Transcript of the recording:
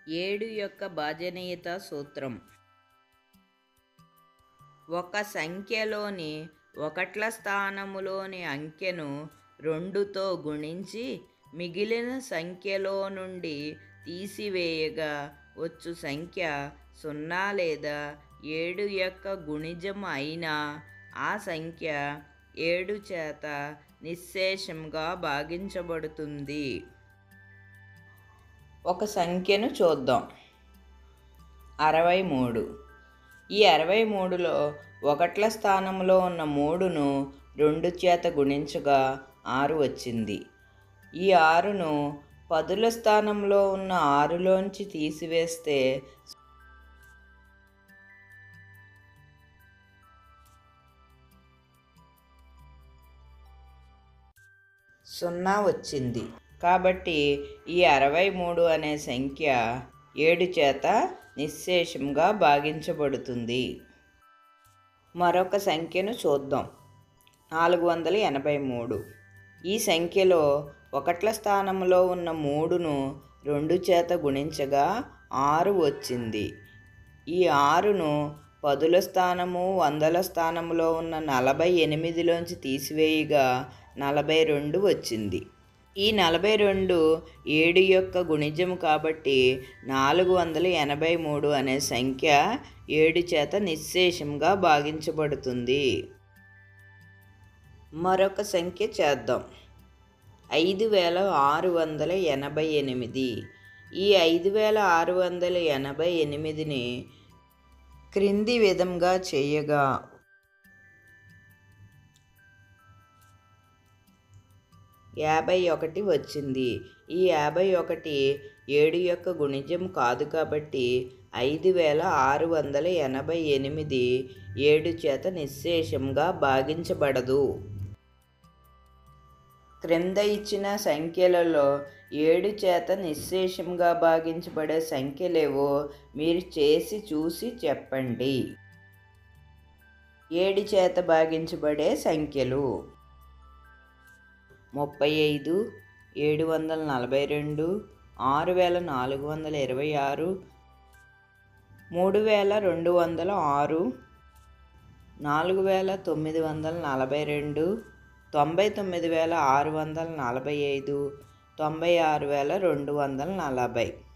ఏడు యొక్క భాజనీయత సూత్రం ఒక సంఖ్యలోని ఒకట్ల స్థానములోని అంకెను రెండుతో గుణించి మిగిలిన సంఖ్యలో నుండి తీసివేయగా వచ్చు సంఖ్య సున్నా లేదా ఏడు యొక్క గుణిజం అయినా ఆ సంఖ్య ఏడు చేత నిశ్శేషంగా భాగించబడుతుంది ఒక సంఖ్యను చూద్దాం అరవై మూడు ఈ అరవై మూడులో ఒకట్ల స్థానంలో ఉన్న మూడును రెండు చేత గుణించగా ఆరు వచ్చింది ఈ ఆరును పదుల స్థానంలో ఉన్న ఆరులోంచి తీసివేస్తే సున్నా వచ్చింది కాబట్టి ఈ అరవై మూడు అనే సంఖ్య ఏడు చేత నిశ్శేషంగా భాగించబడుతుంది మరొక సంఖ్యను చూద్దాం నాలుగు వందల ఎనభై మూడు ఈ సంఖ్యలో ఒకట్ల స్థానంలో ఉన్న మూడును రెండు చేత గుణించగా ఆరు వచ్చింది ఈ ఆరును పదుల స్థానము వందల స్థానంలో ఉన్న నలభై ఎనిమిదిలోంచి తీసివేయగా నలభై రెండు వచ్చింది ఈ నలభై రెండు ఏడు యొక్క గుణిజం కాబట్టి నాలుగు వందల ఎనభై మూడు అనే సంఖ్య ఏడు చేత నిశ్శేషంగా భాగించబడుతుంది మరొక సంఖ్య చేద్దాం ఐదు వేల ఆరు వందల ఎనభై ఎనిమిది ఈ ఐదు వేల ఆరు వందల ఎనభై ఎనిమిదిని క్రింది విధంగా చేయగా యాభై ఒకటి వచ్చింది ఈ యాభై ఒకటి ఏడు యొక్క గుణిజం కాదు కాబట్టి ఐదు వేల ఆరు వందల ఎనభై ఎనిమిది ఏడు చేత నిశ్శేషంగా భాగించబడదు క్రింద ఇచ్చిన సంఖ్యలలో ఏడు చేత నిశ్శేషంగా భాగించబడే సంఖ్యలేవో మీరు చేసి చూసి చెప్పండి ఏడు చేత భాగించబడే సంఖ్యలు ముప్పై ఐదు ఏడు వందల నలభై రెండు ఆరు వేల నాలుగు వందల ఇరవై ఆరు మూడు వేల రెండు వందల ఆరు నాలుగు వేల తొమ్మిది వందల నలభై రెండు తొంభై తొమ్మిది వేల ఆరు వందల నలభై ఐదు తొంభై ఆరు వేల రెండు వందల నలభై